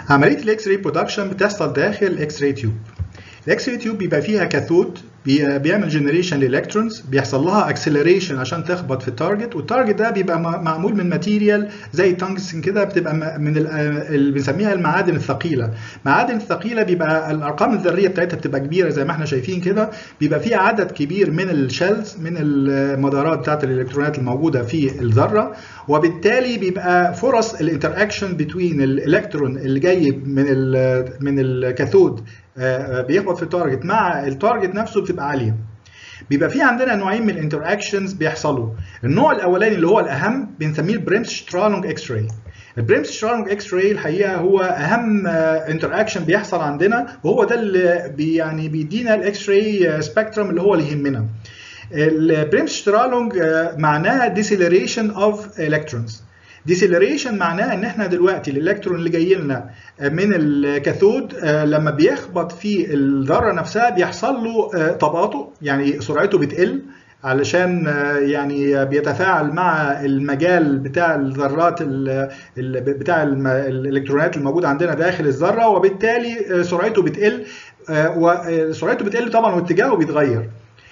عمليه الاكس راي برودكشن بتحصل داخل الاكس راي تيوب الاكس راي تيوب بيبقى فيها كاثود بي- بيعمل جنريشن للالكترونز بيحصل لها اكسلريشن عشان تخبط في التارجت والتارجت ده بيبقى م- معمول من ماتيريال زي تانجستن كده بتبقى م- من ال- اللي بنسميها المعادن الثقيله المعادن الثقيله بيبقى الارقام الذريه بتاعتها بتبقى كبيره زي ما احنا شايفين كده بيبقى فيها عدد كبير من الشيلز من المدارات بتاعت الالكترونات الموجوده في الذره وبالتالي بيبقى فرص الانتراكشن بين الالكترون اللي جاي من ال من الكاثود آه، بيخبط في التارجت مع التارجت نفسه بتبقى عاليه بيبقى في عندنا نوعين من الانتراكشنز بيحصلوا النوع الاولاني اللي هو الاهم بنسميه البريمس شترالونج اكس راي البريمس شترالونج اكس راي الحقيقه هو اهم انتراكشن بيحصل عندنا وهو ده اللي بي يعني بيدينا الاكس راي سبيكترم اللي هو اللي يهمنا البريمس شترالونج معناها deceleration of electrons ديسيلريشن معناه ان احنا دلوقتي الالكترون اللي جاي لنا من الكاثود آه، لما بيخبط في الذره نفسها بيحصل له آه، تباطؤ يعني سرعته بتقل علشان آه، يعني بيتفاعل مع المجال بتاع الذرات ال- ال- بتاع الم- الالكترونات الموجوده عندنا داخل الذره وبالتالي آه، سرعته بتقل آه، وسرعته بتقل طبعا واتجاهه بيتغير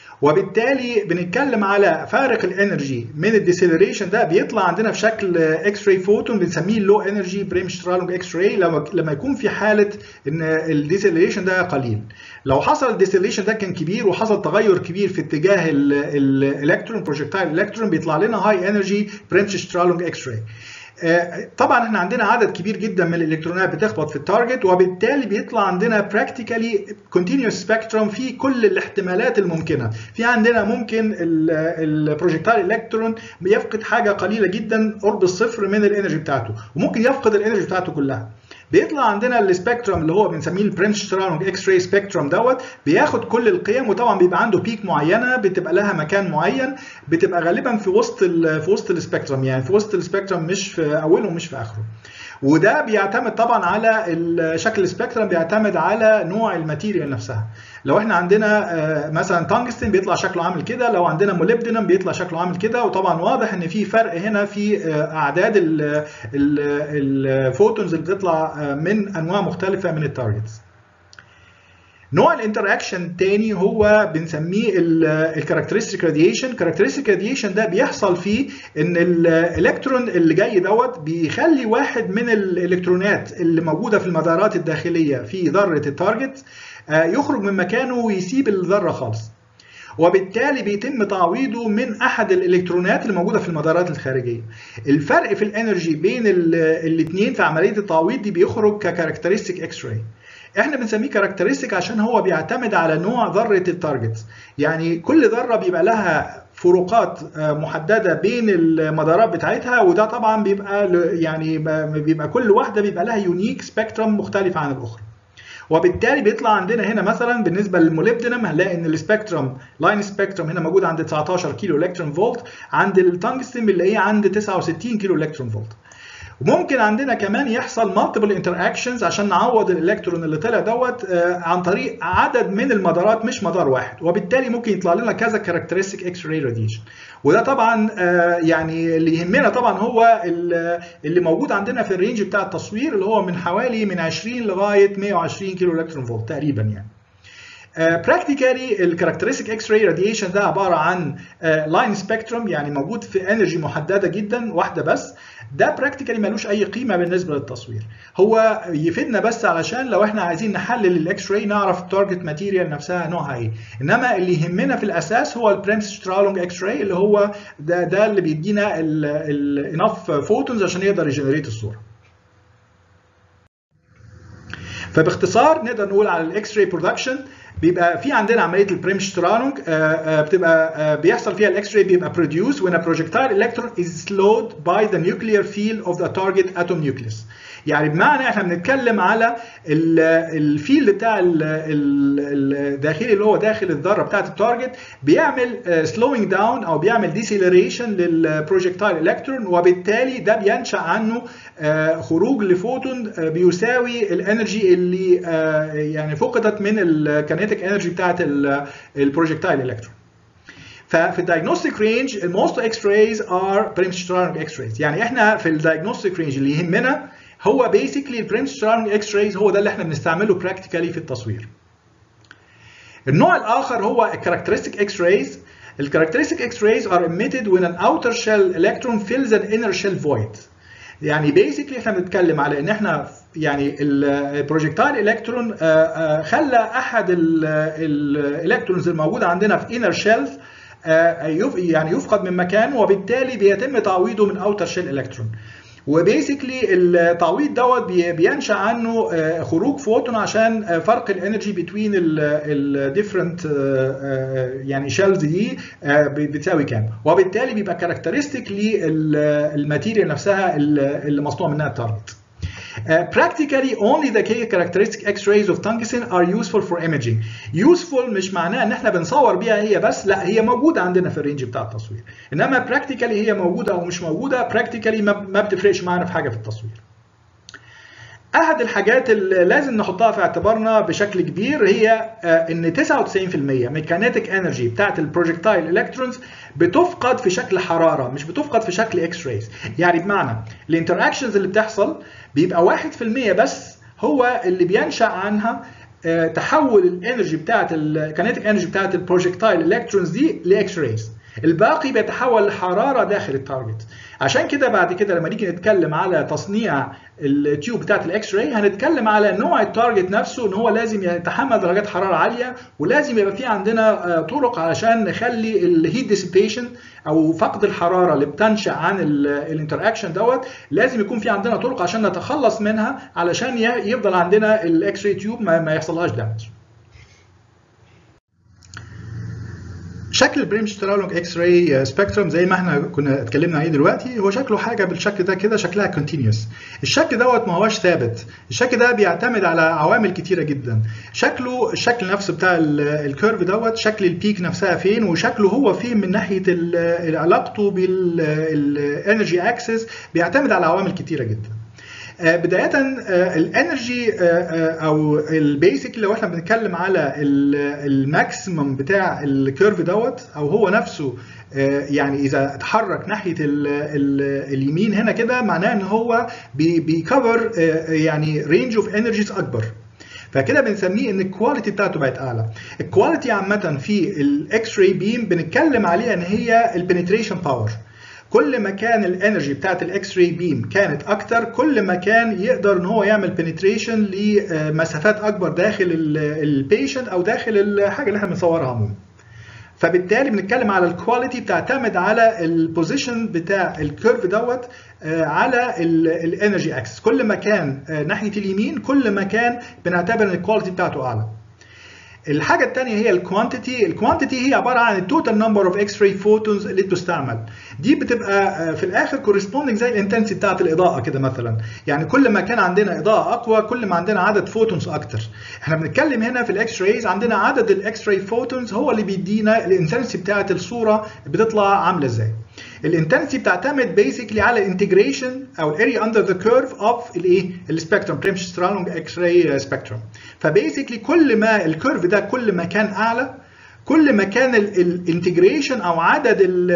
وبالتالي بنتكلم على فارق الانرجي من الديسيلريشن ده بيطلع عندنا في شكل اكس راي فوتون بنسميه لو انرجي بريمشترالونج اكس راي لما لما يكون في حاله ان الديسيلريشن ده قليل لو حصل الديسيلريشن ده كان كبير وحصل تغير كبير في اتجاه الالكترون بروجكتايل الكترون بيطلع لنا هاي انرجي بريمشترالونج اكس راي آه، طبعا احنا عندنا عدد كبير جدا من الالكترونات بتخبط في التارجت وبالتالي بيطلع عندنا براكتيكالي كونتينوس سبيكترم في كل الاحتمالات الممكنه في عندنا ممكن البروجكتايل الكترون بيفقد حاجه قليله جدا قرب الصفر من الانرجي بتاعته وممكن يفقد الانرجي بتاعته كلها بيطلع عندنا السبيكترم اللي هو بنسميه البرينشترالونج اكس راي سبيكترم دوت بياخد كل القيم وطبعا بيبقى عنده بيك معينه بتبقى لها مكان معين بتبقى غالبا في وسط ال في وسط السبيكترم يعني في وسط السبيكترم مش في اوله ومش في اخره وده بيعتمد طبعا على ال- شكل السبيكترم بيعتمد على نوع الماتيريال نفسها لو احنا عندنا آه، مثلا تانجستن بيطلع شكله عامل كده لو عندنا موليبدينم بيطلع شكله عامل كده وطبعا واضح ان في فرق هنا في آه، اعداد ال- ال- الفوتونز اللي بتطلع آه، من انواع مختلفه من التارجتس نوع الانتراكشن الثاني هو بنسميه الكاركترستيك راديشن الكاركترستيك راديشن ده بيحصل فيه ان الالكترون اللي جاي دوت بيخلي واحد من الالكترونات اللي موجوده في المدارات الداخليه في ذره التارجت آه، يخرج من مكانه ويسيب الذره خالص وبالتالي بيتم تعويضه من احد الالكترونات اللي موجوده في المدارات الخارجيه الفرق في الانرجي بين الاثنين في عمليه التعويض دي بيخرج ككاركترستيك اكس راي احنا بنسميه كاركترستيك عشان هو بيعتمد على نوع ذره التارجت يعني كل ذره بيبقى لها فروقات آه، محدده بين المدارات بتاعتها وده طبعا بيبقى ل- يعني بيبقى كل واحده بيبقى لها يونيك سبيكترم مختلف عن الاخرى وبالتالي بيطلع عندنا هنا مثلا بالنسبه للموليبدينم هنلاقي ان السبيكترم لاين سبيكترم هنا موجود عند 19 كيلو الكترون فولت عند التنجستن بنلاقيه عند 69 كيلو الكترون فولت وممكن عندنا كمان يحصل مالتيبل انتراكشنز عشان نعوض الالكترون اللي طلع دوت آه، عن طريق عدد من المدارات مش مدار واحد وبالتالي ممكن يطلع لنا كذا كاركترستيك اكس راي راديشن وده طبعا آه، يعني اللي يهمنا طبعا هو ال- اللي موجود عندنا في الرينج بتاع التصوير اللي هو من حوالي من 20 لغايه 120 كيلو الكترون فولت تقريبا يعني براكتيكالي الكاركترستيك اكس راي راديشن ده عباره عن لاين سبيكتروم يعني موجود في انرجي محدده جدا واحده بس ده براكتيكالي ملوش اي قيمه بالنسبه للتصوير هو يفيدنا بس علشان لو احنا عايزين نحلل الاكس راي نعرف التارجت ماتيريال نفسها نوعها ايه انما اللي يهمنا في الاساس هو البريمس سترالونج اكس راي اللي هو ده ده اللي بيدينا الانف فوتونز عشان يقدر يجنريت الصوره فباختصار نقدر نقول على الاكس راي برودكشن بيبقى في عندنا عمليه البريمشترالونج بتبقى آه، بيحصل فيها الاكس راي بيبقى produced when a projectile electron is slowed by the nuclear field of the target atom nucleus يعني بمعنى احنا بنتكلم على ال- الفيلد بتاع ال- ال- الداخلي اللي هو داخل الذره بتاعه التارجت بيعمل سلوينج داون او بيعمل ديسيلريشن للبروجكتايل الكترون وبالتالي ده بينشا عنه آه، خروج لفوتون آه، بيساوي الانرجي اللي آه، يعني فقدت من الكينيتيك انرجي بتاعه البروجكتايل الكترون ففي الدايجنوستيك رينج الموست اكس رايز ار بريمسترالونج اكس رايز يعني احنا في الدايجنوستيك رينج اللي يهمنا هو بيسكلي البريم سترونج اكس رايز هو ده اللي احنا بنستعمله براكتيكالي في التصوير النوع الاخر هو الكاركترستيك اكس رايز الكاركترستيك اكس رايز are emitted when an outer shell electron fills an inner shell void يعني بيسكلي احنا بنتكلم على ان احنا يعني البروجكتايل الكترون خلى احد الالكترونز الموجوده عندنا في انر شيلز يعني يفقد من مكانه وبالتالي بيتم تعويضه من اوتر شيل الكترون وبيسكلي التعويض دوت بينشا عنه خروج فوتون عشان فرق الانرجي بين الديفرنت يعني شيلز دي بتساوي كام وبالتالي بيبقى كاركترستيك للماتيريال نفسها اللي مصنوع منها التارجت Uh, practically only the characteristic X-rays of tungsten are useful for imaging. Useful مش معناه ان احنا بنصور بيها هي بس لا هي موجوده عندنا في الرينج بتاع التصوير. انما practically هي موجوده او مش موجوده practically ما بتفرقش معانا في حاجه في التصوير. احد الحاجات اللي لازم نحطها في اعتبارنا بشكل كبير هي ان 99% ميكانيتيك انرجي بتاعت البروجكتايل الكترونز بتفقد في شكل حراره مش بتفقد في شكل اكس رايز يعني بمعنى الانتراكشنز اللي بتحصل بيبقى 1% بس هو اللي بينشا عنها تحول الانرجي بتاعت الكينيتيك انرجي بتاعت البروجكتايل الكترونز دي لاكس رايز الباقي بيتحول لحراره داخل التارجت عشان كده بعد كده لما نيجي نتكلم على تصنيع التيوب بتاعت الاكس راي هنتكلم على نوع التارجت نفسه ان هو لازم يتحمل درجات حراره عاليه ولازم يبقى في عندنا طرق علشان نخلي الهيت ديسيبيشن او فقد الحراره اللي بتنشا عن الانتراكشن دوت لازم يكون في عندنا طرق عشان نتخلص منها علشان يفضل عندنا الاكس راي تيوب ما يحصلهاش دامج شكل البريم سترالونج اكس راي سبيكترم زي ما احنا كنا اتكلمنا عليه دلوقتي هو شكله حاجه بالشكل ده كده شكلها كونتينيوس الشكل دوت ما هوش ثابت الشكل ده بيعتمد على عوامل كتيره جدا شكله الشكل نفسه بتاع الكيرف دوت شكل البيك نفسها فين وشكله هو فين من ناحيه علاقته بالانرجي اكسس بيعتمد على عوامل كتيره جدا بداية الانرجي او البيسك لو احنا بنتكلم على الماكسيمم بتاع الكيرف دوت او هو نفسه يعني اذا اتحرك ناحيه ال ال اليمين هنا كده معناه ان هو بيكفر يعني رينج اوف انرجيز اكبر فكده بنسميه ان الكواليتي بتاعته بقت اعلى الكواليتي عامه في الاكس راي بيم بنتكلم عليها ان هي البنتريشن باور كل ما كان الانرجي بتاعت الاكس راي بيم كانت اكتر كل ما كان يقدر ان هو يعمل بنتريشن لمسافات اكبر داخل البيشنت او داخل الحاجه اللي احنا بنصورها عموما فبالتالي بنتكلم على الكواليتي بتعتمد على البوزيشن بتاع الكيرف دوت على الانرجي اكسس كل ما كان ناحيه اليمين كل ما كان بنعتبر ان الكواليتي بتاعته اعلى الحاجه الثانيه هي الكوانتيتي الكوانتيتي هي عباره عن التوتال نمبر اوف اكس راي فوتونز اللي بتستعمل دي بتبقى في الاخر كورسبوندنج زي الانتنسيتي بتاعت الاضاءه كده مثلا يعني كل ما كان عندنا اضاءه اقوى كل ما عندنا عدد فوتونز اكتر احنا بنتكلم هنا في الاكس رايز عندنا عدد الاكس راي فوتونز هو اللي بيدينا الانتنسيتي بتاعت الصوره بتطلع عامله ازاي الانتنسيتي بتعتمد بيسكلي على الانتجريشن او الاريا اندر ذا كيرف اوف الايه السبيكترم بريم سترالونج اكس راي سبيكترم فبيسكلي كل ما الكيرف ده كل ما كان اعلى كل ما كان الانتجريشن او عدد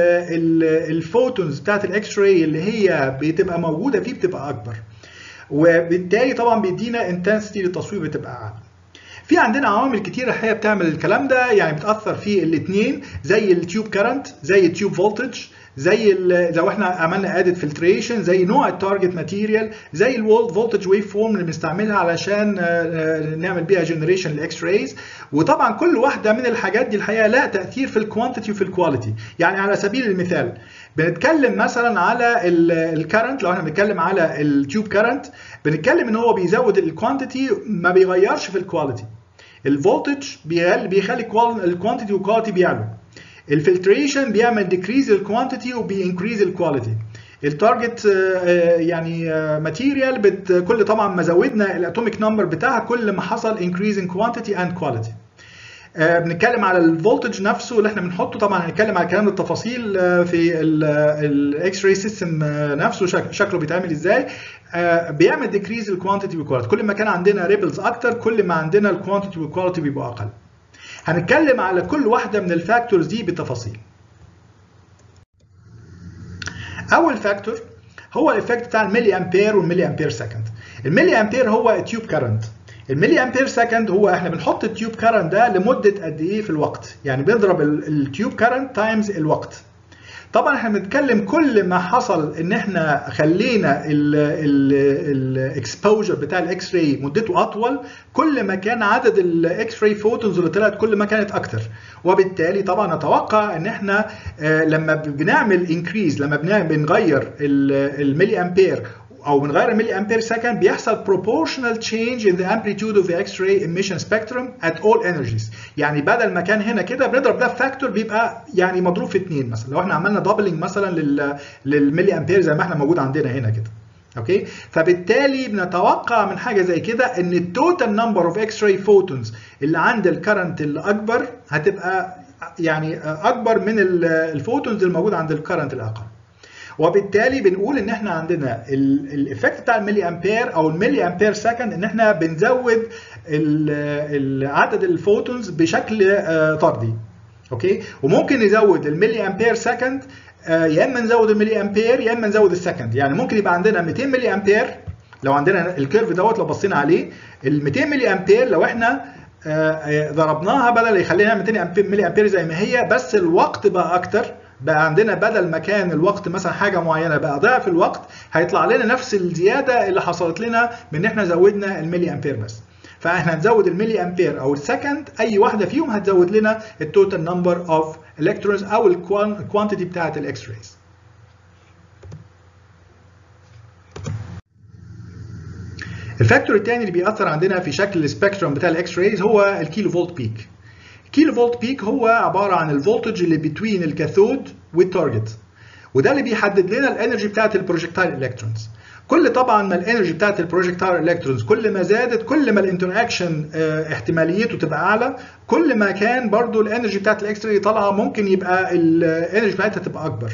الفوتونز بتاعت الاكس راي اللي هي بتبقى موجوده فيه بتبقى اكبر وبالتالي طبعا بيدينا انتنسيتي للتصوير بتبقى اعلى في عندنا عوامل كتيره الحقيقه بتعمل الكلام ده يعني بتاثر في الاثنين زي التيوب كارنت زي التيوب فولتج زي لو احنا عملنا ادد فلتريشن زي نوع التارجت ماتيريال زي الولد فولتج ويف فورم اللي بنستعملها علشان نعمل بيها جنريشن الاكس رايز وطبعا كل واحده من الحاجات دي الحقيقه لها تاثير في الكوانتيتي وفي الكواليتي يعني على سبيل المثال بنتكلم مثلا على الكرنت لو احنا بنتكلم على التيوب كرنت بنتكلم ان هو بيزود الكوانتيتي ما بيغيرش في الكواليتي الفولتج بيخلي الكوانتيتي والكواليتي بيعلوا الفلتريشن بيعمل ديكريز الكوانتيتي وبينكريز الكواليتي التارجت يعني ماتيريال كل طبعا ما زودنا الاتوميك نمبر بتاعها كل ما حصل انكريز ان كوانتيتي اند كواليتي بنتكلم على الفولتج نفسه اللي احنا بنحطه طبعا هنتكلم على كلام التفاصيل في الاكس راي سيستم نفسه شكله بيتعمل ازاي بيعمل ديكريز الكوانتيتي والكواليتي كل ما كان عندنا ريبلز اكتر كل ما عندنا الكوانتيتي والكواليتي بيبقوا اقل هنتكلم على كل واحده من الفاكتورز دي بالتفاصيل اول فاكتور هو الايفكت بتاع الملي امبير والملي امبير سكند الملي امبير هو تيوب كارنت الملي امبير سكند هو احنا بنحط التيوب كارنت ده لمده قد ايه في الوقت يعني بنضرب التيوب كارنت تايمز الوقت طبعا احنا بنتكلم كل ما حصل ان احنا خلينا الاكسبوجر بتاع الاكس راي مدته اطول كل ما كان عدد الاكس راي فوتونز اللي طلعت كل ما كانت اكتر وبالتالي طبعا نتوقع ان احنا لما بنعمل انكريز لما بنغير الملي امبير او بنغير الملي امبير سكند بيحصل proportional change in the amplitude of the X-ray emission spectrum at all energies يعني بدل ما كان هنا كده بنضرب ده في فاكتور بيبقى يعني مضروب في 2 مثلا لو احنا عملنا دبلنج مثلا لل للملي امبير زي ما احنا موجود عندنا هنا كده اوكي فبالتالي بنتوقع من حاجه زي كده ان التوتال نمبر اوف اكس راي فوتونز اللي عند الكرنت الاكبر هتبقى يعني اكبر من الفوتونز الموجوده عند الكرنت الاقل وبالتالي بنقول ان احنا عندنا الايفكت بتاع الملي امبير او الملي امبير سكند ان احنا بنزود عدد الفوتونز بشكل طردي اوكي وممكن نزود الملي امبير سكند يا اما نزود الملي امبير يا اما نزود السكند يعني ممكن يبقى عندنا 200 ملي امبير لو عندنا الكيرف دوت لو بصينا عليه ال 200 ملي امبير لو احنا ضربناها بدل يخلينا 200 ملي امبير زي ما هي بس الوقت بقى اكتر بقى عندنا بدل ما كان الوقت مثلا حاجه معينه بقى ضعف الوقت هيطلع لنا نفس الزياده اللي حصلت لنا من ان احنا زودنا الملي امبير بس فاحنا هنزود الملي امبير او السكند اي واحده فيهم هتزود لنا التوتال نمبر اوف الكترونز او الكوانتيتي بتاعه الاكس رايز الفاكتور الثاني اللي بيأثر عندنا في شكل السبيكترم بتاع الاكس رايز هو الكيلو فولت بيك الكيلو فولت بيك هو عباره عن الفولتج اللي بين الكاثود والتارجت وده اللي بيحدد لنا الانرجي بتاعه البروجكتايل الكترونز كل طبعا ما الانرجي بتاعه البروجكتايل الكترونز كل ما زادت كل ما الانتراكشن احتماليته تبقى اعلى كل ما كان برضو الانرجي بتاعه الاكس راي طالعه ممكن يبقى الانرجي بتاعتها تبقى اكبر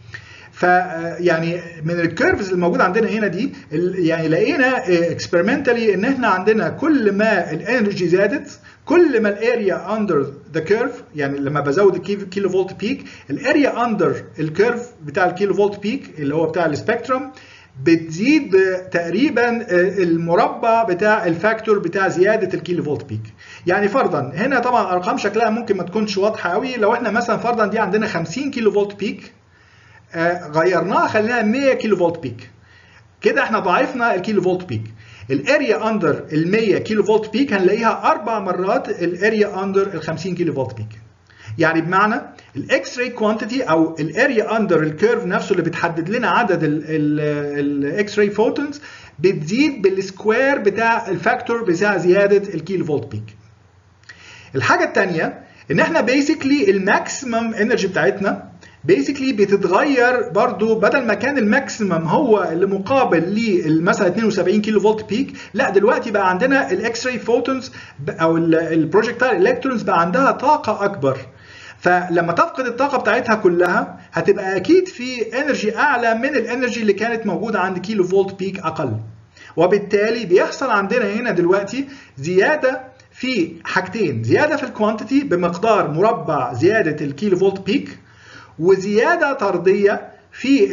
فيعني من الكيرفز الموجوده عندنا هنا دي يعني لقينا اكسبيرمنتالي ان احنا عندنا كل ما الانرجي زادت كل ما الاريا اندر ذا كيرف يعني لما بزود الكيلو فولت بيك الاريا اندر الكيرف بتاع الكيلو فولت بيك اللي هو بتاع السبيكترم بتزيد تقريبا المربع بتاع الفاكتور بتاع زياده الكيلو فولت بيك يعني فرضا هنا طبعا ارقام شكلها ممكن ما تكونش واضحه قوي لو احنا مثلا فرضا دي عندنا 50 كيلو فولت بيك غيرناها خليناها 100 كيلو فولت بيك كده احنا ضاعفنا الكيلو فولت بيك الاريا اندر ال 100 كيلو فولت بيك هنلاقيها اربع مرات الاريا اندر ال 50 كيلو فولت بيك يعني بمعنى الاكس راي كوانتيتي او الاريا اندر الكيرف نفسه اللي بتحدد لنا عدد الاكس راي فوتونز بتزيد بالسكوير بتاع الفاكتور بتاع زياده الكيلو فولت بيك الحاجه الثانيه ان احنا بيسكلي الماكسيمم انرجي بتاعتنا بيسكلي بتتغير برضو بدل ما كان الماكسيمم هو اللي مقابل لمثلا 72 كيلو فولت بيك لا دلوقتي بقى عندنا الاكس راي فوتونز او البروجكتايل الكترونز بقى عندها طاقه اكبر فلما تفقد الطاقه بتاعتها كلها هتبقى اكيد في انرجي اعلى من الانرجي اللي كانت موجوده عند كيلو فولت بيك اقل وبالتالي بيحصل عندنا هنا دلوقتي زياده في حاجتين زياده في الكوانتيتي بمقدار مربع زياده الكيلو فولت بيك وزياده طرديه في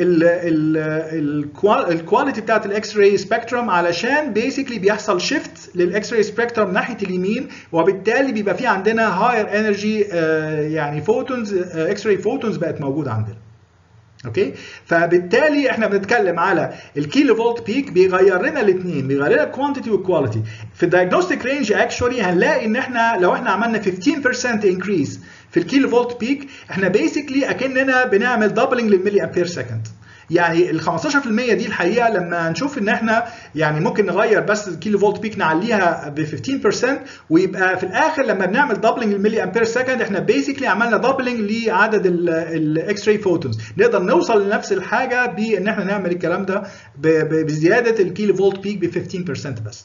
الكواليتي بتاعت الاكس راي سبيكترم علشان بيسكلي بيحصل شيفت للاكس راي سبيكترم ناحيه اليمين وبالتالي بيبقى في عندنا هاير انرجي يعني فوتونز اكس راي فوتونز بقت موجوده عندنا اوكي فبالتالي احنا بنتكلم على الكيلو فولت بيك بيغير لنا الاثنين بيغير لنا الكوانتيتي والكواليتي في الدايجنوستيك رينج اكشولي هنلاقي ان احنا لو احنا عملنا 15% انكريز في الكيلو فولت بيك احنا بيسكلي اكننا بنعمل دبلنج للملي امبير سكند يعني ال 15% دي الحقيقه لما نشوف ان احنا يعني ممكن نغير بس الكيلو فولت بيك نعليها ب 15% ويبقى في الاخر لما بنعمل دبلنج للملي امبير سكند احنا بيسكلي عملنا دبلنج لعدد الاكس راي فوتونز نقدر نوصل لنفس الحاجه بان احنا نعمل الكلام ده بزياده الكيلو فولت بيك ب 15% بس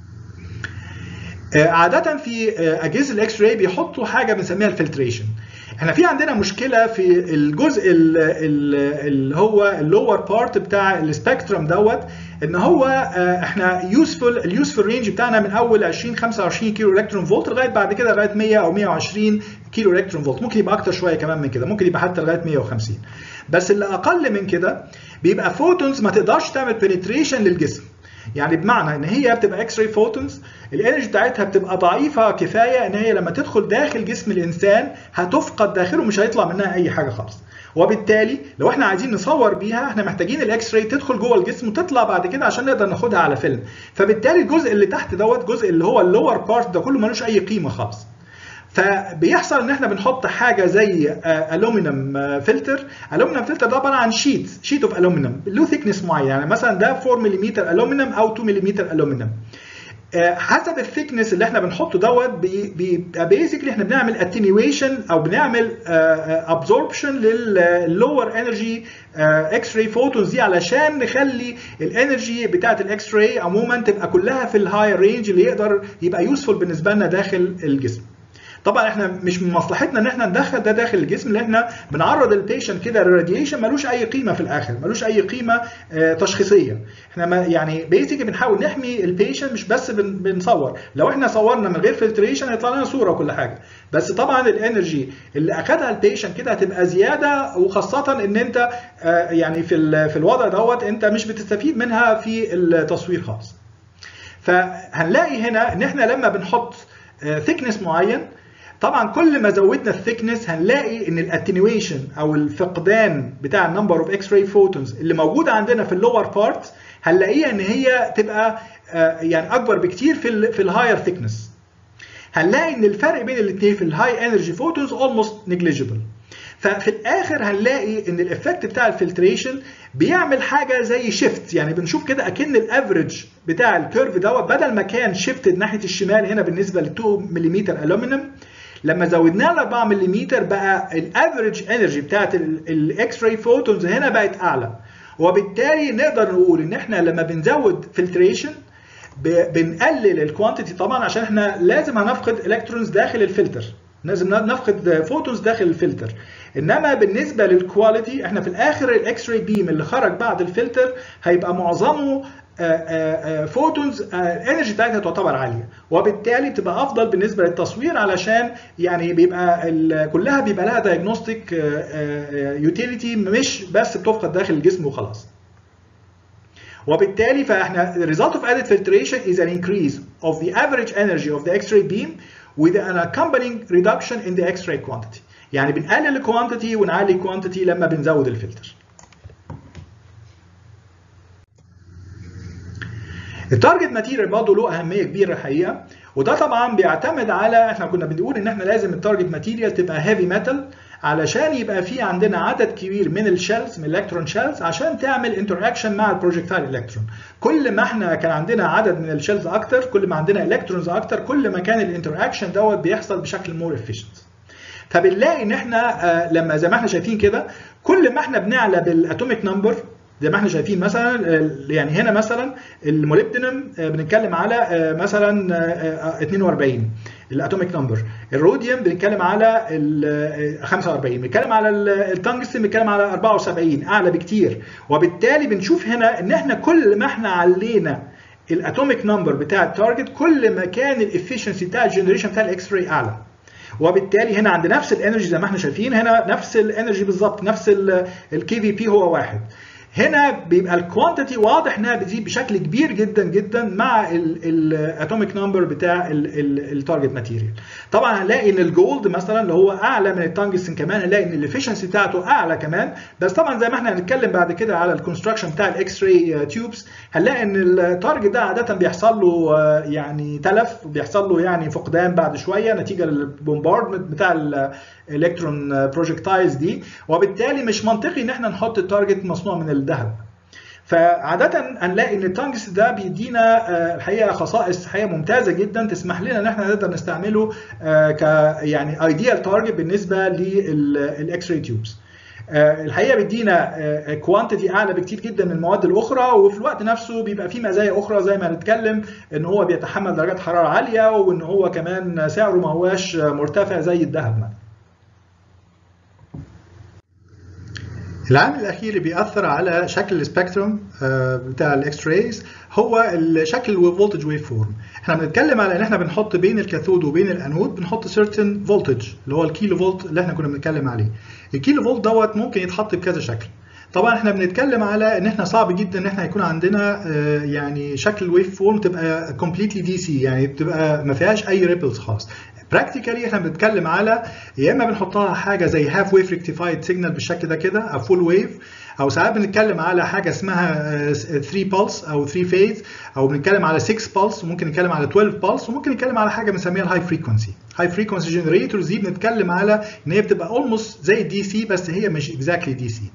عادة في أجهزة الإكس راي بيحطوا حاجة بنسميها الفلتريشن. احنا في عندنا مشكله في الجزء اللي هو اللور بارت بتاع السبيكترم دوت ان هو احنا يوسفول اليوسفول رينج بتاعنا من اول 20 25 كيلو الكترون فولت لغايه بعد كده لغايه 100 او 120 كيلو الكترون فولت ممكن يبقى اكتر شويه كمان من كده ممكن يبقى حتى لغايه 150 بس اللي اقل من كده بيبقى فوتونز ما تقدرش تعمل بنتريشن للجسم يعني بمعنى ان هي بتبقى اكس راي فوتونز الانرجي بتاعتها بتبقى ضعيفه كفايه ان هي لما تدخل داخل جسم الانسان هتفقد داخله مش هيطلع منها اي حاجه خالص وبالتالي لو احنا عايزين نصور بيها احنا محتاجين الاكس راي تدخل جوه الجسم وتطلع بعد كده عشان نقدر ناخدها على فيلم فبالتالي الجزء اللي تحت دوت جزء اللي هو اللور بارت ده كله ملوش اي قيمه خالص فبيحصل ان احنا بنحط حاجه زي الومنيوم فلتر الومنيوم فلتر ده عباره عن شيت شيت اوف الومنيوم له ثيكنس معين يعني مثلا ده 4 ملم الومنيوم او 2 ملم الومنيوم حسب الثيكنس اللي احنا بنحطه دوت بيبقى بيسكلي احنا بنعمل اتنيويشن او بنعمل ابزوربشن لللور انرجي اكس راي فوتونز دي علشان نخلي الانرجي بتاعت الاكس راي عموما تبقى كلها في الهاي رينج اللي يقدر يبقى يوسفول بالنسبه لنا داخل الجسم. طبعا احنا مش من مصلحتنا ان احنا ندخل ده داخل الجسم لان احنا بنعرض البيشنت كده للراديشن ملوش اي قيمه في الاخر ملوش اي قيمه اه تشخيصيه احنا ما يعني بيسكلي بنحاول نحمي البيشنت مش بس بن بنصور لو احنا صورنا من غير فلتريشن هيطلع لنا صوره وكل حاجه بس طبعا الانرجي اللي اخدها البيشنت كده هتبقى زياده وخاصه ان انت اه يعني في في الوضع دوت انت مش بتستفيد منها في التصوير خالص فهنلاقي هنا ان احنا لما بنحط ثيكنس معين طبعا كل ما زودنا الثيكنس هنلاقي ان الاتنيويشن او الفقدان بتاع النمبر اوف اكس راي فوتونز اللي موجوده عندنا في اللور بارت هنلاقيها ان هي تبقى يعني اكبر بكتير في ال في الهاير ثيكنس هنلاقي ان الفرق بين الاثنين في الهاي انرجي فوتونز اولموست نيجليجيبل ففي الاخر هنلاقي ان الافكت بتاع الفلتريشن بيعمل حاجه زي شيفت يعني بنشوف كده اكن الافريج بتاع الكيرف دوت بدل ما كان شيفتد ناحيه الشمال هنا بالنسبه ل 2 ملم الومنيوم لما زودناه ل 4 ملم بقى الافريج انرجي بتاعت الاكس راي فوتونز هنا بقت اعلى وبالتالي نقدر نقول ان احنا لما بنزود فلتريشن بنقلل الكوانتيتي طبعا عشان احنا لازم هنفقد الكترونز داخل الفلتر لازم نفقد فوتونز داخل الفلتر انما بالنسبه للكواليتي احنا في الاخر الاكس راي بيم اللي خرج بعد الفلتر هيبقى معظمه فوتونز الانرجي بتاعتها تعتبر عاليه وبالتالي بتبقى افضل بالنسبه للتصوير علشان يعني بيبقى كلها بيبقى لها دايجنوستيك يوتيليتي مش بس بتفقد داخل الجسم وخلاص وبالتالي فاحنا the result of added filtration is an increase of the average energy of the X-ray beam with an accompanying reduction in the X-ray quantity يعني بنقلل الكوانتيتي ونعلي الكوانتيتي لما بنزود الفلتر التارجت ماتيريال برضه له اهميه كبيره الحقيقه وده طبعا بيعتمد على احنا كنا بنقول ان احنا لازم التارجت ماتيريال تبقى هيفي ميتال علشان يبقى في عندنا عدد كبير من الشيلز من الالكترون شيلز عشان تعمل انتراكشن مع البروجكتايل الكترون كل ما احنا كان عندنا عدد من الشيلز اكتر كل ما عندنا الكترونز اكتر كل ما كان الانتراكشن دوت بيحصل بشكل مور افيشنت فبنلاقي ان احنا لما زي ما احنا شايفين كده كل ما احنا بنعلى بالاتوميك نمبر زي ما احنا شايفين مثلا يعني هنا مثلا الموليبدينم بنتكلم على مثلا 42 الاتوميك نمبر الروديوم بنتكلم على ال 45 بنتكلم على التنجستن بنتكلم على 74 اعلى بكتير وبالتالي بنشوف هنا ان احنا كل ما احنا علينا الاتوميك نمبر بتاع التارجت كل ما كان الافشنسي بتاع الجنريشن بتاع الاكس راي اعلى وبالتالي هنا عند نفس الانرجي زي ما احنا شايفين هنا نفس الانرجي بالظبط نفس الكي في بي هو واحد هنا بيبقى الكوانتيتي واضح انها بتزيد بشكل كبير جدا جدا مع الاتوميك نمبر بتاع التارجت ماتيريال طبعا هنلاقي ان الجولد مثلا اللي هو اعلى من التنجستن كمان هنلاقي ان الافشنسي بتاعته اعلى كمان بس طبعا زي ما احنا هنتكلم بعد كده على الكونستراكشن بتاع الاكس راي تيوبس هنلاقي ان التارجت ده عاده بيحصل له يعني تلف بيحصل له يعني فقدان بعد شويه نتيجه للبومباردمنت بتاع الالكترون بروجكتايلز دي وبالتالي مش منطقي ان انا نحط التارجت مصنوع من الذهب فعادة هنلاقي ان التانجست ده بيدينا الحقيقة خصائص حقيقة ممتازة جدا تسمح لنا ان احنا نقدر نستعمله ك يعني ايديال تارجت بالنسبة للاكس راي تيوبس. الحقيقه بيدينا كوانتيتي اعلى بكتير جدا من المواد الاخرى وفي الوقت نفسه بيبقى فيه مزايا اخرى زي ما هنتكلم ان هو بيتحمل درجات حراره عاليه وان هو كمان سعره ما هواش مرتفع زي الذهب مثلا. العامل الاخير اللي بيأثر على شكل السبيكتروم بتاع الاكس رايز هو شكل الفولتج ويف فورم احنا بنتكلم على ان احنا بنحط بين الكاثود وبين الانود بنحط سيرتن فولتج اللي هو الكيلو فولت اللي احنا كنا بنتكلم عليه الكيلو فولت دوت ممكن يتحط بكذا شكل طبعا احنا بنتكلم على ان احنا صعب جدا ان احنا يكون عندنا يعني شكل الويف فورم تبقى كومبليتلي دي سي يعني بتبقى ما فيهاش اي ريبلز خالص براكتيكالي احنا بنتكلم على يا اما بنحطها حاجه زي هاف ويف ريكتيفايد سيجنال بالشكل ده كده او فول ويف او ساعات بنتكلم على حاجه اسمها 3 بالس او 3 فيز او بنتكلم على 6 بالس وممكن نتكلم على 12 بالس وممكن نتكلم على حاجه بنسميها الهاي فريكونسي هاي فريكونسي جنريتورز دي بنتكلم على ان هي بتبقى اولموست زي الدي سي بس هي مش اكزاكتلي دي سي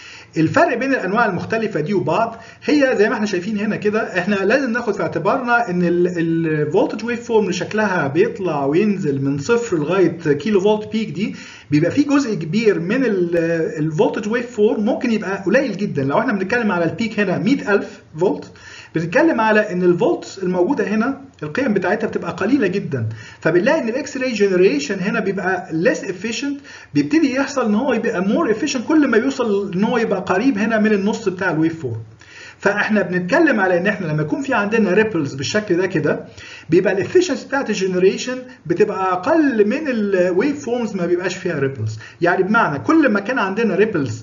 الفرق بين الانواع المختلفه دي وبعض هي زي ما احنا شايفين هنا كده احنا لازم ناخد في اعتبارنا ان الفولتج ويف فورم اللي شكلها بيطلع وينزل من صفر لغايه كيلو فولت بيك دي بيبقى في جزء كبير من الفولتج ويف فورم ممكن يبقى قليل جدا لو احنا بنتكلم على البيك هنا 100000 فولت بنتكلم على ان الفولتس الموجوده هنا القيم بتاعتها بتبقى قليله جدا فبنلاقي ان الاكس راي جنريشن هنا بيبقى less efficient بيبتدي يحصل ان هو يبقى more efficient كل ما بيوصل ان هو يبقى قريب هنا من النص بتاع الويف فورم فاحنا بنتكلم على ان احنا لما يكون في عندنا ريبلز بالشكل ده كده بيبقى الافشنسي بتاعت الجنريشن بتبقى اقل من الويف فورمز ما بيبقاش فيها ريبلز يعني بمعنى كل ما كان عندنا ريبلز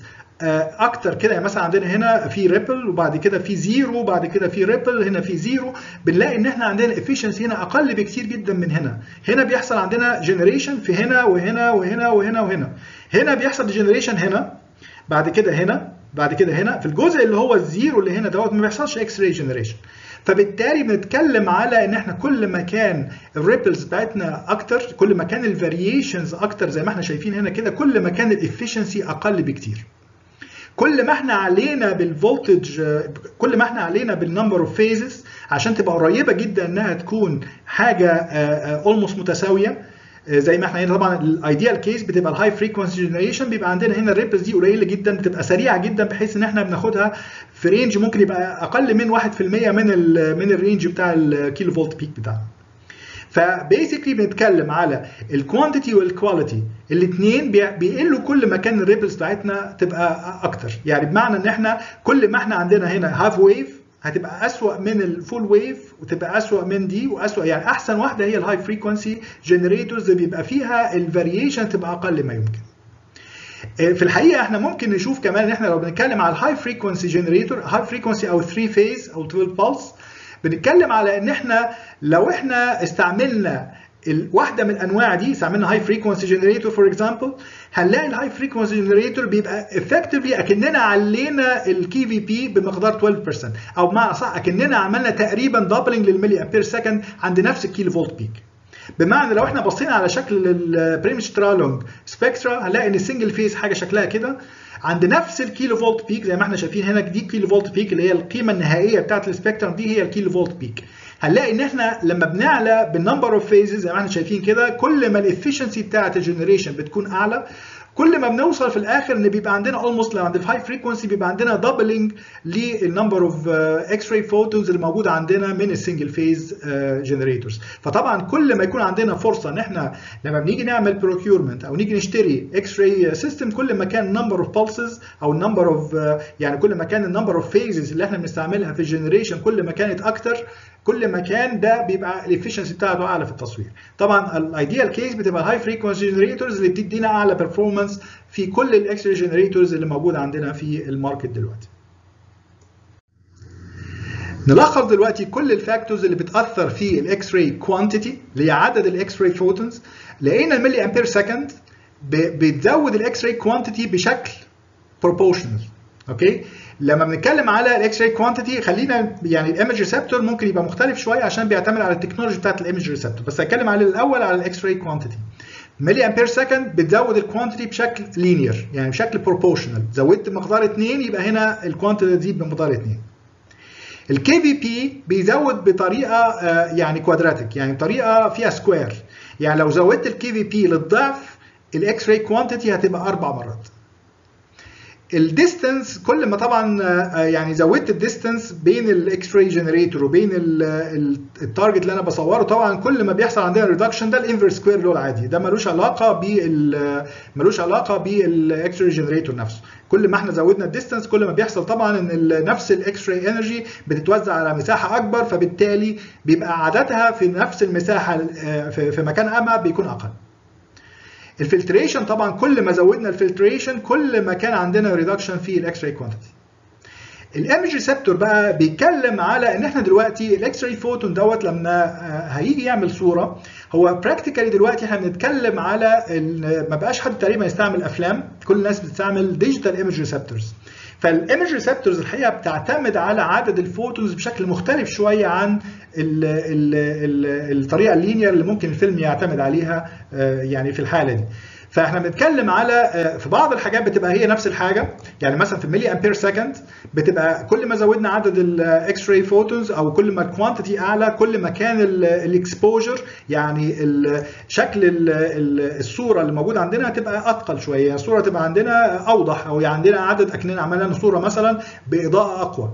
اكتر كده يعني مثلا عندنا هنا في ريبل وبعد كده في زيرو وبعد كده في ريبل هنا في زيرو بنلاقي ان احنا عندنا افشنسي هنا اقل بكتير جدا من هنا هنا بيحصل عندنا جنريشن في هنا وهنا وهنا وهنا وهنا هنا بيحصل جنريشن هنا بعد كده هنا بعد كده هنا في الجزء اللي هو الزيرو اللي هنا دوت ما بيحصلش اكس راي جنريشن فبالتالي بنتكلم على ان احنا كل ما كان الريبلز بتاعتنا اكتر كل ما كان الفاريشنز اكتر زي ما احنا شايفين هنا كده كل ما كان الافشنسي اقل بكتير كل ما احنا علينا بالفولتج كل ما احنا علينا بالنمبر اوف فيزز عشان تبقى قريبه جدا انها تكون حاجه اولموست متساويه زي ما احنا هنا طبعا الايديال كيس بتبقى الهاي فريكونسي جنريشن بيبقى عندنا هنا الريبلز دي قليله جدا بتبقى سريعه جدا بحيث ان احنا بناخدها في رينج ممكن يبقى اقل من 1% من ال من الرينج بتاع الكيلو فولت بيك بتاعنا فبيسكلي بنتكلم على الكوانتيتي والكواليتي الاثنين بيقلوا كل ما كان الريبلز بتاعتنا تبقى اكتر يعني بمعنى ان احنا كل ما احنا عندنا هنا هاف ويف هتبقى اسوأ من الفول ويف وتبقى اسوأ من دي واسوأ يعني احسن واحده هي الهاي فريكونسي جنريتورز بيبقى فيها الفاريشن تبقى اقل ما يمكن في الحقيقه احنا ممكن نشوف كمان ان احنا لو بنتكلم على الهاي فريكونسي جنريتور هاي فريكونسي او 3 فيز او 12 بالس بنتكلم على ان احنا لو احنا استعملنا واحده من الانواع دي استعملنا هاي فريكونسي جنريتور فور اكزامبل هنلاقي الهاي فريكونسي جنريتور بيبقى افكتفلي اكننا علينا الكي في بي بمقدار 12% او بمعنى صح اكننا عملنا تقريبا دبلنج للملي امبير سكند عند نفس الكيلو فولت بيك بمعنى لو احنا بصينا على شكل البريمش ترالونج سبكترا هنلاقي ان السنجل فيز حاجه شكلها كده عند نفس الكيلو فولت بيك زي ما احنا شايفين هنا دي كيلو فولت بيك اللي هي القيمه النهائيه بتاعت السبكترم دي هي الكيلو فولت بيك هنلاقي ان احنا لما بنعلى بالنمبر اوف فيزز زي ما احنا شايفين كده كل ما الافشنسي بتاعت الجنريشن بتكون اعلى كل ما بنوصل في الاخر ان بيبقى عندنا اولموست لو عند الهاي فريكونسي بيبقى عندنا دبلنج للنمبر اوف اكس راي فوتونز اللي موجوده عندنا من السنجل فيز جنريتورز فطبعا كل ما يكون عندنا فرصه ان احنا لما بنيجي نعمل بروكيورمنت او نيجي نشتري اكس راي سيستم كل ما كان نمبر اوف بالسز او النمبر اوف يعني كل ما كان النمبر اوف فيزز اللي احنا بنستعملها في الجنريشن كل ما كانت اكتر كل ما كان ده بيبقى الافشنسي بتاعته اعلى في التصوير طبعا الايديال كيس بتبقى الهاي فريكونسي جنريتورز اللي بتدينا اعلى بيرفورمانس في كل الاكس راي جنريتورز اللي موجوده عندنا في الماركت دلوقتي نلخص دلوقتي كل الفاكتورز اللي بتاثر في الاكس راي كوانتيتي اللي هي عدد الاكس راي فوتونز لقينا الملي امبير سكند بتزود الاكس راي كوانتيتي بشكل بروبورشنال اوكي لما بنتكلم على الاكس راي كوانتيتي خلينا يعني الايمج ريسبتور ممكن يبقى مختلف شويه عشان بيعتمد على التكنولوجي بتاعت الايمج ريسبتور بس هتكلم على الاول على الاكس راي كوانتيتي ملي امبير سكند بتزود الكوانتيتي بشكل لينير يعني بشكل بروبورشنال زودت مقدار 2 يبقى هنا الكوانتيتي تزيد بمقدار 2 الكي في بي بيزود بطريقه يعني كوادراتيك يعني بطريقه فيها سكوير يعني لو زودت الكي في بي للضعف الاكس راي كوانتيتي هتبقى اربع مرات الديستنس كل ما طبعا يعني زودت الديستنس بين الاكس راي جنريتور وبين التارجت اللي انا بصوره طبعا كل ما بيحصل عندنا ريدكشن ده الانفرس سكوير لو العادي ده ملوش علاقه بال ملوش علاقه بالاكس راي جنريتور نفسه كل ما احنا زودنا الديستنس كل ما بيحصل طبعا ان نفس الاكس راي انرجي بتتوزع على مساحه اكبر فبالتالي بيبقى عددها في نفس المساحه في مكان ابعد بيكون اقل الفلتريشن طبعا كل ما زودنا الفلتريشن كل ما كان عندنا ريدكشن في الاكس راي كوانتيتي الايمج ريسبتور بقى بيتكلم على ان احنا دلوقتي الاكس راي فوتون دوت لما هيجي يعمل صوره هو براكتيكالي دلوقتي احنا بنتكلم على ما بقاش حد تقريبا يستعمل افلام كل الناس بتستعمل ديجيتال ايمج ريسبتورز فالايمج ريسبتورز الحقيقه بتعتمد على عدد الفوتونز بشكل مختلف شويه عن ال ال ال الطريقه اللينير اللي ممكن الفيلم يعتمد عليها يعني في الحاله دي فاحنا بنتكلم على في بعض الحاجات بتبقى هي نفس الحاجه يعني مثلا في الملي امبير سكند بتبقى كل ما زودنا عدد الاكس راي فوتونز او كل ما الكوانتيتي اعلى كل ما كان الاكسبوجر يعني شكل الصوره اللي موجوده عندنا هتبقى اثقل شويه يعني الصوره تبقى عندنا اوضح او يعني عندنا عدد اكننا عملنا صوره مثلا باضاءه اقوى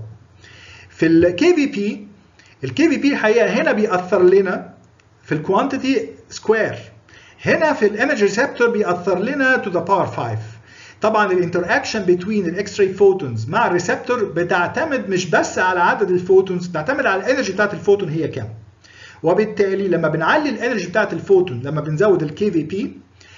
في الكي في بي الكي في بي الحقيقه هنا بيأثر لنا في الكوانتيتي سكوير هنا في الايمج ريسبتور بيأثر لنا تو ذا باور 5 طبعا الانتراكشن بين الاكس راي فوتونز مع الريسبتور بتعتمد مش بس على عدد الفوتونز بتعتمد على الانرجي بتاعت الفوتون هي كام وبالتالي لما بنعلي الانرجي بتاعت الفوتون لما بنزود الكي في بي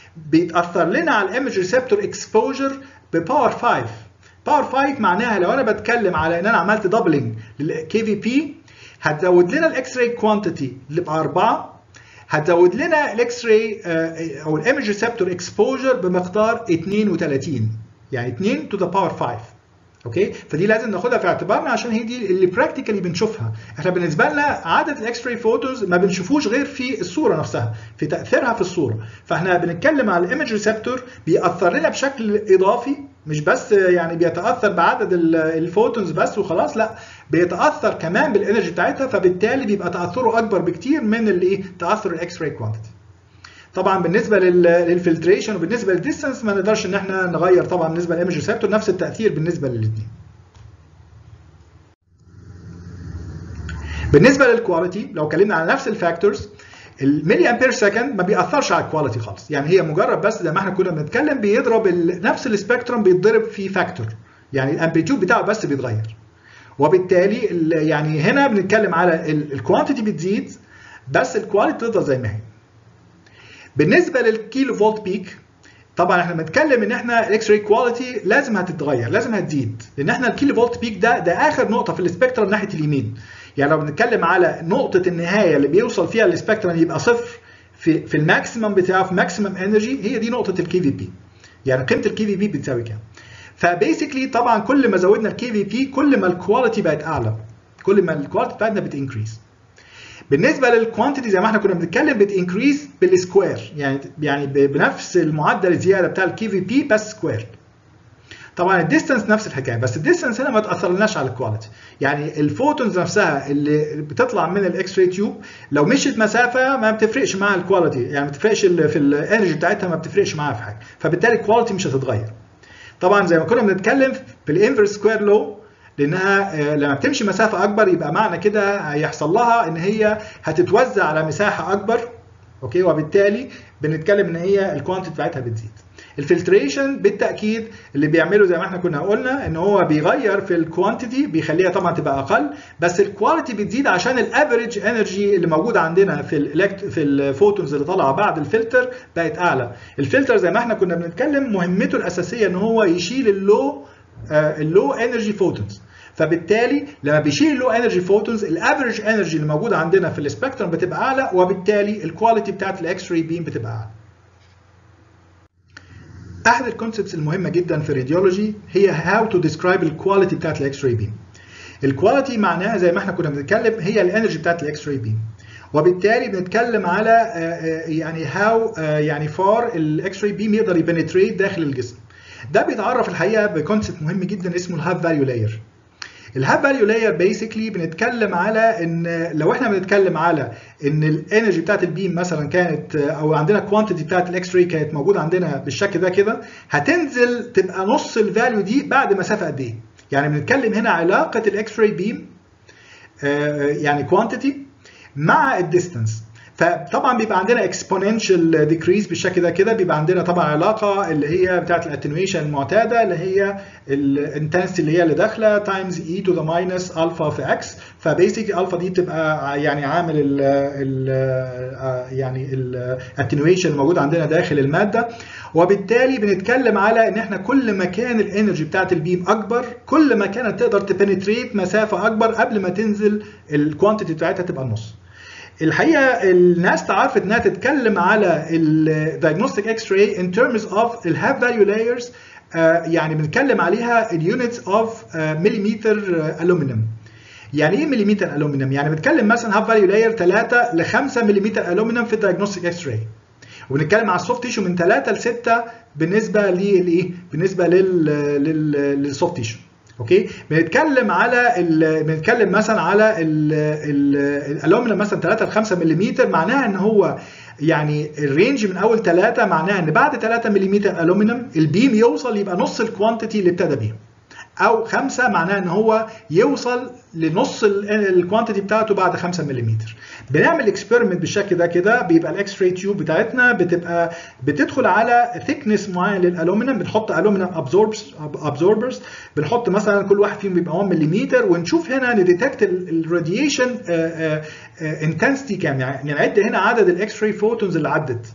بيتاثر لنا على الايمج ريسبتور اكسبوجر بباور 5 باور 5 معناها لو انا بتكلم على ان انا عملت دبلنج للكي في بي هتزود لنا الاكس راي كوانتيتي اللي ب 4 هتزود لنا الاكس راي او الايمج ريسبتور اكسبوجر بمقدار 32 يعني 2 تو ذا باور 5 اوكي فدي لازم ناخدها في اعتبارنا عشان هي دي اللي براكتيكالي بنشوفها احنا بالنسبه لنا عدد الاكس راي فوتونز ما بنشوفوش غير في الصوره نفسها في تاثيرها في الصوره فاحنا بنتكلم على الايمج ريسبتور بيأثر لنا بشكل اضافي مش بس يعني بيتاثر بعدد الفوتونز بس وخلاص لا بيتاثر كمان بالانرجي بتاعتها فبالتالي بيبقى تاثره اكبر بكتير من الايه تاثر الاكس راي كوانتيتي طبعا بالنسبه للفلتريشن وبالنسبه للديستنس ما نقدرش ان احنا نغير طبعا بالنسبه للايمج ريسبتور نفس التاثير بالنسبه للاثنين بالنسبه للكواليتي لو اتكلمنا على نفس الفاكتورز الملي امبير سكند ما بيأثرش على الكواليتي خالص يعني هي مجرد بس زي ما احنا كنا بنتكلم بيضرب نفس السبيكترم بيتضرب في فاكتور يعني الامبليتيود بتاعه بس بيتغير وبالتالي يعني هنا بنتكلم على الكوانتيتي بتزيد بس الكواليتي تفضل زي ما هي بالنسبه للكيلو فولت بيك طبعا احنا بنتكلم ان احنا الاكس راي كواليتي لازم هتتغير لازم هتزيد لان احنا الكيلو فولت بيك ده ده اخر نقطه في السبيكترم ناحيه اليمين يعني لو بنتكلم على نقطه النهايه اللي بيوصل فيها السبيكترم يبقى صفر في في الماكسيمم بتاعه في ماكسيمم انرجي هي دي نقطه الكي في بي يعني قيمه الكي في بي بتساوي كام فبيسكلي طبعا كل ما زودنا الكي في بي كل ما الكواليتي بقت اعلى كل ما الكواليتي بتاعتنا بتنكريز بالنسبه للكوانتيتي زي ما احنا كنا بنتكلم بتنكريز بالسكوير يعني يعني بنفس المعدل الزياده بتاع الكي في بي بس سكوير طبعا الديستنس نفس الحكايه بس الديستنس هنا ما تاثرناش على الكواليتي يعني الفوتونز نفسها اللي بتطلع من الاكس راي تيوب لو مشيت مسافه ما بتفرقش معاها الكواليتي يعني ما بتفرقش في الانرجي بتاعتها ما بتفرقش معاها في حاجه فبالتالي الكواليتي مش هتتغير طبعا زي ما كنا بنتكلم في الانفرس سكوير لو لانها لما بتمشي مسافه اكبر يبقى معنى كده هيحصل لها ان هي هتتوزع على مساحه اكبر اوكي وبالتالي بنتكلم ان هي الكوانتيتي بتاعتها بتزيد الفلتريشن بالتاكيد اللي بيعمله زي ما احنا كنا قلنا ان هو بيغير في الكوانتيتي بيخليها طبعا تبقى اقل بس الكواليتي بتزيد عشان الافريج انرجي اللي موجوده عندنا في الالكت في الفوتونز اللي طالعه بعد الفلتر بقت اعلى الفلتر زي ما احنا كنا بنتكلم مهمته الاساسيه ان هو يشيل اللو اللو انرجي فوتونز فبالتالي لما بيشيل اللو انرجي فوتونز الافريج انرجي اللي موجوده عندنا في السبيكترم بتبقى اعلى وبالتالي الكواليتي بتاعت الاكس راي بيم بتبقى اعلى احد الكونسبتس المهمه جدا في الراديولوجي هي هاو تو ديسكرايب الكواليتي بتاعت الاكس راي بيم الكواليتي معناها زي ما احنا كنا بنتكلم هي الانرجي بتاعت الاكس راي بيم وبالتالي بنتكلم على يعني هاو يعني فار الاكس راي بيم يقدر يبنتريت داخل الجسم ده بيتعرف الحقيقه بكونسبت مهم جدا اسمه الهاف فاليو لاير الهاف فاليو لاير بيسكلي بنتكلم على ان لو احنا بنتكلم على ان الانرجي بتاعت البيم مثلا كانت او عندنا كوانتيتي بتاعت الاكس راي كانت موجوده عندنا بالشكل ده كده هتنزل تبقى نص الفاليو دي بعد مسافه قد ايه؟ يعني بنتكلم هنا علاقه الاكس راي بيم يعني كوانتيتي مع الديستانس فطبعا بيبقى عندنا اكسبوننشال ديكريز بالشكل ده كده بيبقى عندنا طبعا علاقه اللي هي بتاعه الاتنويشن المعتاده اللي هي الانتنسيتي اللي هي اللي داخله تايمز اي تو ذا ماينس الفا في اكس فبيسكلي الفا دي بتبقى يعني عامل ال ال يعني الاتنويشن الموجود عندنا داخل الماده وبالتالي بنتكلم على ان احنا كل ما كان الانرجي بتاعه البيم اكبر كل ما كانت تقدر تبنتريت مسافه اكبر قبل ما تنزل الكوانتيتي بتاعتها تبقى النص الحقيقه الناس تعرفت انها تتكلم على الدايجنوستيك اكس راي ان ترمز اوف الهاف فاليو لايرز يعني بنتكلم عليها اليونتس اوف مليمتر الومنيوم يعني ايه مليمتر الومنيوم يعني بنتكلم مثلا هاف فاليو لاير 3 ل 5 مليمتر الومنيوم في الدايجنوستيك اكس راي وبنتكلم على السوفت تيشو من 3 ل 6 بالنسبه للايه بالنسبه لل للسوفت تيشو اوكي بنتكلم على ال... بنتكلم مثلا على الالومنيوم مثلا 3 ل 5 ملم معناها ان هو يعني الرينج من اول 3 معناها ان بعد 3 ملم الومنيوم البيم يوصل يبقى نص الكوانتيتي اللي ابتدى بيها او 5 معناها ان هو يوصل لنص الكوانتيتي بتاعته بعد 5 ملم بنعمل اكسبيرمنت بالشكل ده كده بيبقى الاكس راي تيوب بتاعتنا بتبقى بتدخل على ثيكنس معين للالومنيوم بنحط الومنيوم ابزوربرز ابزوربرز بنحط مثلا كل واحد فيهم بيبقى 1 ملم ونشوف هنا نديتكت الراديشن انتنسيتي كام يعني نعد هنا عدد الاكس راي فوتونز اللي عدت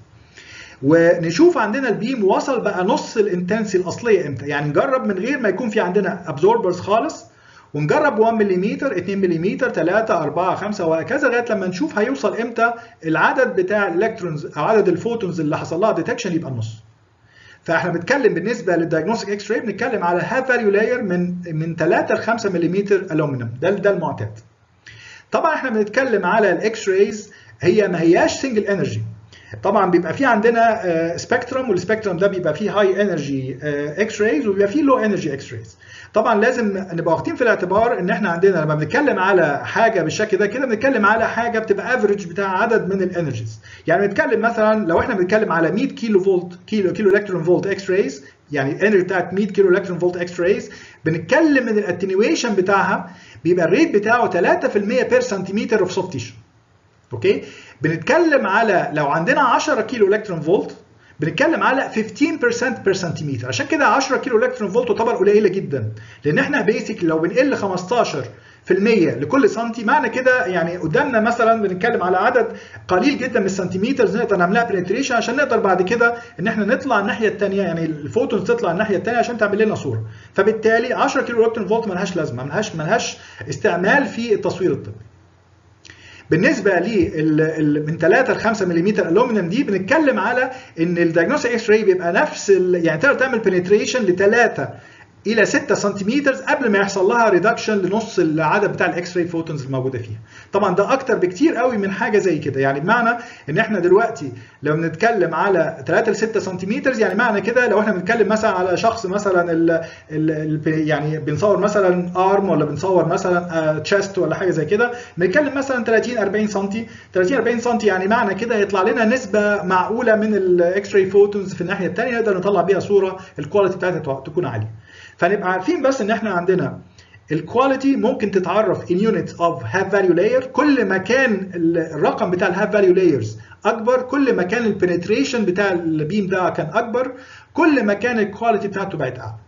ونشوف عندنا البيم وصل بقى نص الانتنسي الاصليه امتى يعني نجرب من غير ما يكون في عندنا ابزوربرز خالص ونجرب 1 ملم 2 ملم 3 4 5 وهكذا لغايه لما نشوف هيوصل امتى العدد بتاع الالكترونز او عدد الفوتونز اللي حصل لها ديتكشن يبقى النص فاحنا بنتكلم بالنسبه للدايجنوستيك اكس راي بنتكلم على هاف فاليو لاير من من 3 ل 5 ملم الومنيوم ده ده المعتاد طبعا احنا بنتكلم على الاكس رايز هي ما هياش سنجل انرجي طبعا بيبقى في عندنا سبيكترم والسبيكترم ده بيبقى فيه هاي انرجي اكس رايز وبيبقى فيه لو انرجي اكس رايز طبعا لازم نبقى واخدين في الاعتبار ان احنا عندنا لما بنتكلم على حاجه بالشكل ده كده بنتكلم على حاجه بتبقى افريج بتاع عدد من الانرجيز يعني بنتكلم مثلا لو احنا بنتكلم على 100 كيلو فولت كيلو كيلو الكترون فولت اكس رايز يعني الانرجي بتاعت 100 كيلو الكترون فولت اكس رايز بنتكلم من الاتنيويشن بتاعها بيبقى الريت بتاعه 3% بير سنتيمتر اوف سوفت تيشو اوكي بنتكلم على لو عندنا 10 كيلو الكترون فولت بنتكلم على 15% بير سنتيمتر عشان كده 10 كيلو الكترون فولت تعتبر قليله جدا لان احنا بيسك لو بنقل 15 في المية لكل سنتي معنى كده يعني قدامنا مثلا بنتكلم على عدد قليل جدا من السنتيمترز نقدر نعملها بنتريشن عشان نقدر بعد كده ان احنا نطلع الناحيه الثانيه يعني الفوتونز تطلع الناحيه الثانيه عشان تعمل لنا صوره فبالتالي 10 كيلو الكترون فولت ملهاش لازمه ملهاش ملهاش استعمال في التصوير الطبي بالنسبه ل من 3 ل 5 ملم الومنيوم دي بنتكلم على ان الدايجنوستيك اكس راي بيبقى نفس يعني تقدر تعمل بنتريشن ل 3 الى 6 سنتيمتر قبل ما يحصل لها ريدكشن لنص العدد بتاع الاكس راي فوتونز الموجوده فيها طبعا ده اكتر بكتير قوي من حاجه زي كده يعني بمعنى ان احنا دلوقتي لو بنتكلم على 3 ل 6 سنتيمتر يعني معنى كده لو احنا بنتكلم مثلا على شخص مثلا ال ال ال يعني بنصور مثلا ارم ولا بنصور مثلا تشيست ولا حاجه زي كده بنتكلم مثلا 30 40 سم 30 40 سم يعني معنى كده يطلع لنا نسبه معقوله من الاكس راي فوتونز في الناحيه الثانيه نقدر نطلع بيها صوره الكواليتي بتاعتها تكون عاليه فنبقى عارفين بس ان احنا عندنا الكواليتي ممكن تتعرف in units of half value layer كل ما كان الرقم بتاع الهاف فاليو لايرز اكبر كل ما كان البنتريشن بتاع البيم ده كان اكبر كل ما كان الكواليتي بتاعته بقت اعلى